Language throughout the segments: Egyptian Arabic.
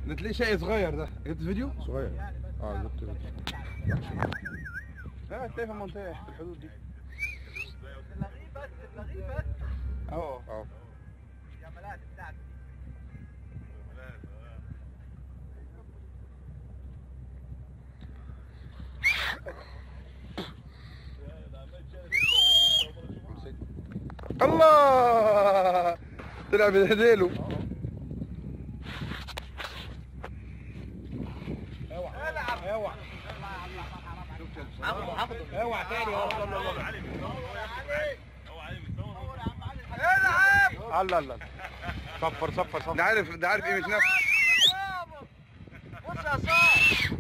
ده تلاقيه شقي صغير ده جبت فيديو؟ صغير اه جبت لا هتلاقيه في المنطقة في الحدود دي تلغيه بس تلغيه بس اهو اه يا ملاذ بتاعك الله طلع بديله العب اوعى اوعى تاني اهو العب الله الله صفر صفر صفر ده عارف ده عارف قيمة نفسه بص يا صاحبي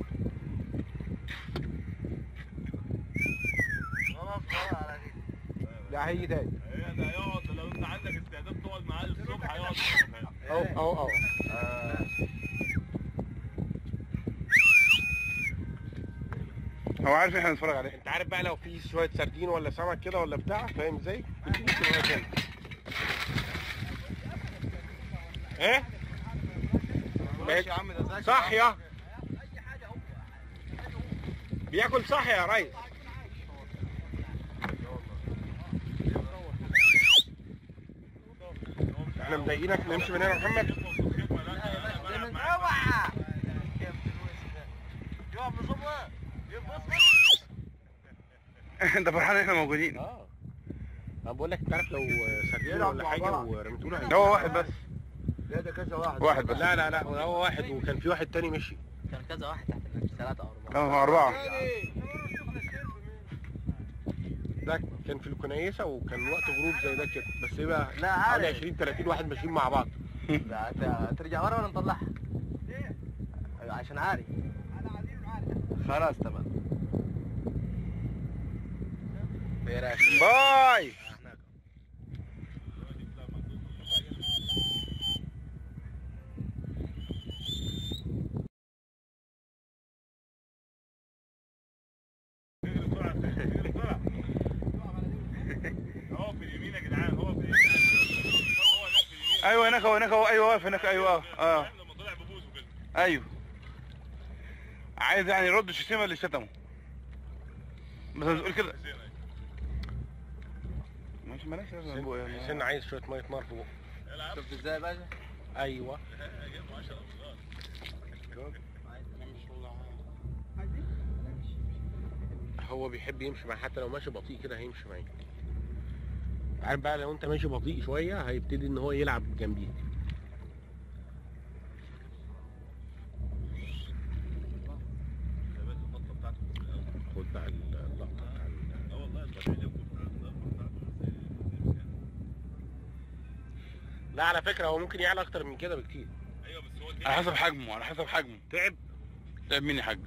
خلاص خلاص على كده لا هيجي تاني ده يقعد لو انت عندك استعداد تقعد معاه الصبح هيقعد اهو اهو اهو هو عارف احنا بنتفرج عليه انت عارف بقى لو في شويه سردين ولا سمك كده ولا بتاع فاهم ازاي؟ بتجيب شوية تاني. ايه؟ ماشي يا عم ده ذكي صاحية بياكل صاحية يا ريس احنا مضايقينك نمشي من هنا يا محمد اوعى يقف بصبغه يبص انت فرحان ان احنا موجودين اه انا بقول لك انت عارف لو سردين يلعب ولا مع حاجة بعض. ورميته له ده هو واحد بس لا ده كذا واحد واحد بس لا لا لا هو واحد وكان في واحد تاني مشي كان كذا واحد تحت المشي ثلاثة أو أربعة اه أربعة ده كان في الكنيسة وكان وقت غروب زي ده كده بس ايه بقى لا حوالي عارف 20 30 واحد ماشيين مع بعض لا ت- ترجع ورا ولا نطلعها؟ أيوة، عشان عارف خلاص تمام خير يا شيخ. باي هو في اليمين يا جدعان هو في اليمين هو هناك في اليمين ايوه هناك هو هناك هو ايوه واقف هناك ايوه اه فاهم لما طلع ببوسه كده ايوه عايز يعني يرد الشتيمه اللي شتمه بس تقول كده ماشي مالهاش لازمه يا أبويا. حسين عايز شوية مية نار فوق شفت ازاي يا باشا؟ ايوه هو بيحب يمشي معاه حتى لو ماشي بطيء كده هيمشي معاك عارف بقى لو انت ماشي بطيء شويه هيبتدي ان هو يلعب جنبيك خد بقى اللقطه بتاع ال- اه والله البرنامج لا على فكره هو ممكن يعلى اكتر من كده بكتير ايوه بس هو على حسب حجمه على حسب حجمه تعب تعب مين يا حاج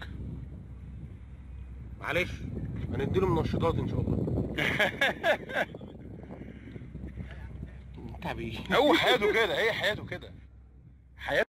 معلش هنديله منشطات ان شاء الله انت بيه هو حياته كده هي حياته كده حياته